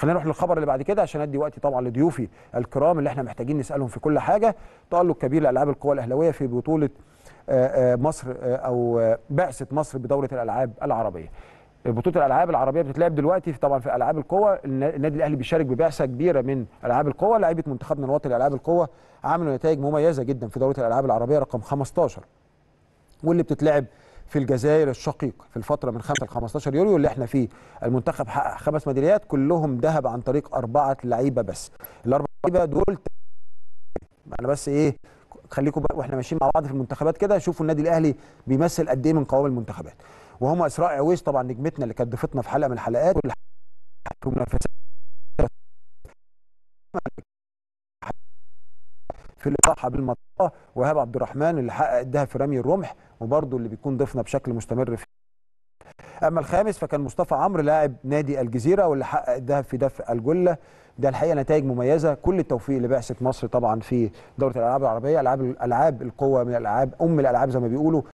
خلينا نروح للخبر اللي بعد كده عشان ادي وقتي طبعا لضيوفي الكرام اللي احنا محتاجين نسالهم في كل حاجه تالق كبير لالعاب القوى الاهلاويه في بطوله آه، آه، مصر آه، او آه، بعثه مصر بدوره الالعاب العربيه بطوله الالعاب العربيه بتتلعب دلوقتي في طبعا في العاب القوى النا- النادي الاهلي بيشارك ببعثه كبيره من العاب القوى لعيبه منتخبنا الوطني لالعاب القوى عملوا نتائج مميزه جدا في دوره الالعاب العربيه رقم 15 واللي بتتلعب في الجزائر الشقيق في الفتره من 5 ل 15 يوليو اللي احنا فيه المنتخب حقق خمس ميداليات كلهم ذهب عن طريق اربعه لعيبه بس الاربعه لعيبه دول انا بس ايه خليكم بقى واحنا ماشيين مع بعض في المنتخبات كده شوفوا النادي الاهلي بيمثل قد ايه من قوام المنتخبات وهم اسراء عويس طبعا نجمتنا اللي كانت ضيفتنا في حلقه من الحلقات واللي في منافسات في الاطاحه بالمطاه وهاب عبد الرحمن اللي حقق الذهب في رمي الرمح وبرضه اللي بيكون ضيفنا بشكل مستمر في اما الخامس فكان مصطفى عمرو لاعب نادي الجزيره واللي حقق الذهب في دفع الجله ده الحقيقه نتائج مميزه كل التوفيق لبعثه مصر طبعا في دوره الالعاب العربيه العاب العاب القوه من الالعاب ام الالعاب زي ما بيقولوا